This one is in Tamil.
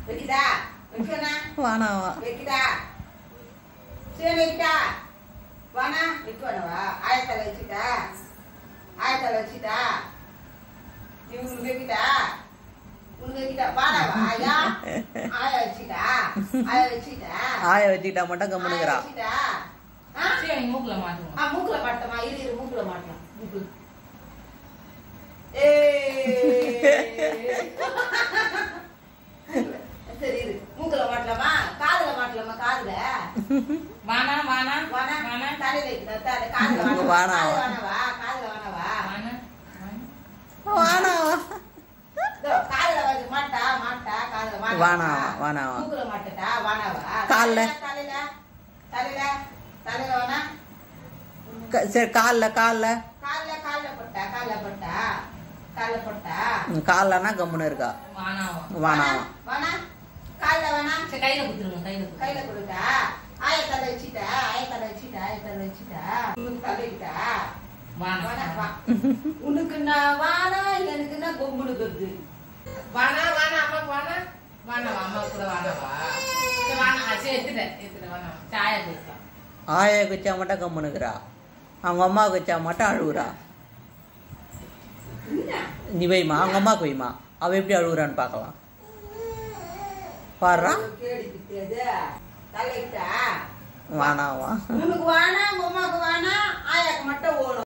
வைக்குதா வைக்கணா வானாவா வைக்குதா சரி வைக்கிட்டா வானா வைக்கணவா ஆயத்தால வச்சுட்டா ஆயத்தால வச்சுட்டா நீ உங்களுக்கு வைக்கிட்டா உனக்கு வைக்கிட்டா வானாவா ஆயா ஆயா வச்சுட்டா ஆயா வச்சுட்டா ஆய வச்சுக்கிட்டா மட்டும் கம்முனுக்குறா ஆயா வச்சுட்டா ஆ சரி மூக்குல மாட்டுவோம் ஆ மூக்குல மாட்டமா இரு இரு மூக்குல மாட்டலாம் மூக்குல ஏய். சரி இரு மூக்குல மாட்டலாமா காதுல மாட்டலாமா காதுல வானா வானா வானா வானா தலையில வைக்கிறா, தலை- காதுல வானா வானாவா. காதுல வானாவா காதுல வானாவா வானா வானாவா இதோ, காதுல வந்து மாட்டா மாட்டா காதுல வானாவா வானாவா, வானாவா. மூக்குல மாட்டட்டா வானாவா கால்ல? தலையில தலையில தலையில வானா க- சரி காலில் காலில் கால்ல கால்ல போட்டா கால்ல போட்டா கால்ல போட்டா கால்லனா கம்முன்னு இருக்கா வானாவா வானாவா வானா கால்ல வானா சரி கையில குத்துருங்க கையில கையில குத்துருங்க கொடுத்தா ஆயத்தலை வச்சுட்டா ஆயத்தலை வச்சுட்டா ஆயத்தலை வச்சுட்டா உனக்கு தலைக்கிட்டா வானா வானா வா உனக்கு நான் வானா எனக்கு நான் கொம்புனுக்கு வருது வானா வானா அம்மாக்கு வானா வானா அம்மா கூட வானாவா சரி வானா ஆ, சரி எடுத்துட்டேன் எடுத்துட்டேன் வானா சாயா கொடுத்தா ஆய வச்சா மட்டும் கம்முனுக்குறா அவங்க அம்மாவுக்கு வச்சா மட்டும் அழுகுறா நீ வைமா அவங்க அம்மாவுக்கு வைமா அவ எப்படி அழுகுறான்னு பார்க்கலாம் பாடுறா கேடி கிட்டது தலைக்கிட்டா வானாவா உனக்கு வானா உங்க அம்மாவுக்கு வானா ஆயாக்கு மட்டும் ஓணும்